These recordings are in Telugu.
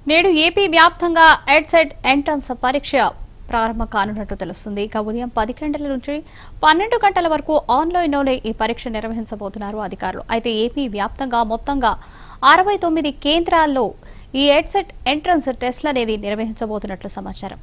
నేడు ఏపీ వ్యాప్తంగా ఎడ్సెట్ ఎంట్రన్స్ పరీక్ష ప్రారంభం కానున్నట్టు తెలుస్తుంది ఇక ఉదయం పది గంటల నుంచి పన్నెండు గంటల వరకు ఆన్లైన్లోనే ఈ పరీక్ష నిర్వహించబోతున్నారు అధికారులు అయితే ఏపీ వ్యాప్తంగా మొత్తంగా అరవై తొమ్మిది కేంద్రాల్లో ఈ ఎడ్సెట్ ఎంట్రన్స్ టెస్టులు అనేది నిర్వహించబోతున్నట్లు సమాచారం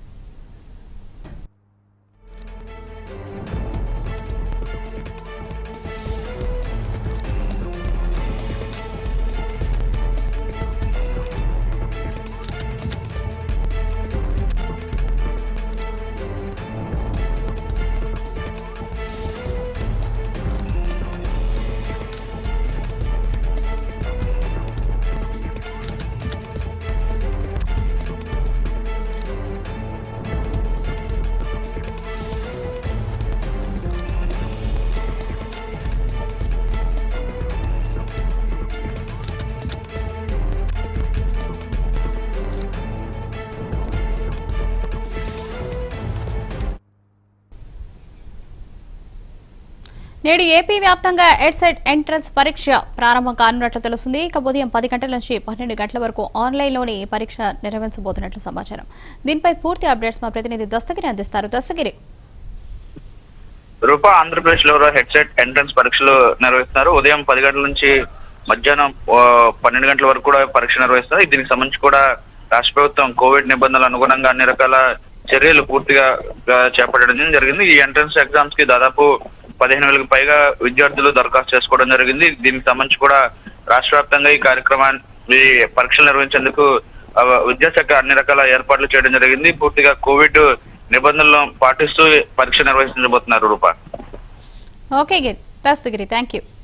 నేడు ఏపీ వ్యాప్తంగా ఎడ్సెట్ ఎంట్రన్స్ పరీక్ష ప్రారంభం కానున్నట్లు తెలుస్తుంది ఇక ఉదయం పది గంటల నుంచి పన్నెండు గంటల వరకు ఆన్లైన్లోనే ఈ పరీక్ష నిర్వహించబోతున్నట్లు సమాచారం దీనిపై పూర్తి అప్డేట్స్ మా ప్రతినిధి దస్తగిరి అందిస్తారు దస్తగిరి రూపా ఆంధ్రప్రదేశ్ లో హెడ్సెట్ ఎంట్రన్స్ పరీక్షలు నిర్వహిస్తున్నారు ఉదయం పది గంటల నుంచి మధ్యాహ్నం ఆ, పన్నెండు గంటల వరకు కూడా పరీక్ష నిర్వహిస్తున్నారు దీనికి సంబంధించి కూడా రాష్ట్ర ప్రభుత్వం కోవిడ్ నిబంధనలు అనుగుణంగా అన్ని రకాల చర్యలు పూర్తిగా ఆ, చేపట్టడం జరిగింది ఈ ఎంట్రన్స్ ఎగ్జామ్స్ కి దాదాపు పదిహేను వేలకు పైగా విద్యార్థులు దరఖాస్తు చేసుకోవడం జరిగింది దీనికి సంబంధించి కూడా రాష్ట్ర వ్యాప్తంగా ఈ కార్యక్రమాన్ని ఈ పరీక్షలు నిర్వహించేందుకు ఆ, విద్యాశాఖ అన్ని రకాల ఏర్పాట్లు చేయడం జరిగింది పూర్తిగా కోవిడ్ నిబంధనలను పాటిస్తూ పరీక్ష నిర్వహించబోతున్నారు Roopa okay Giri Dastagiri thank you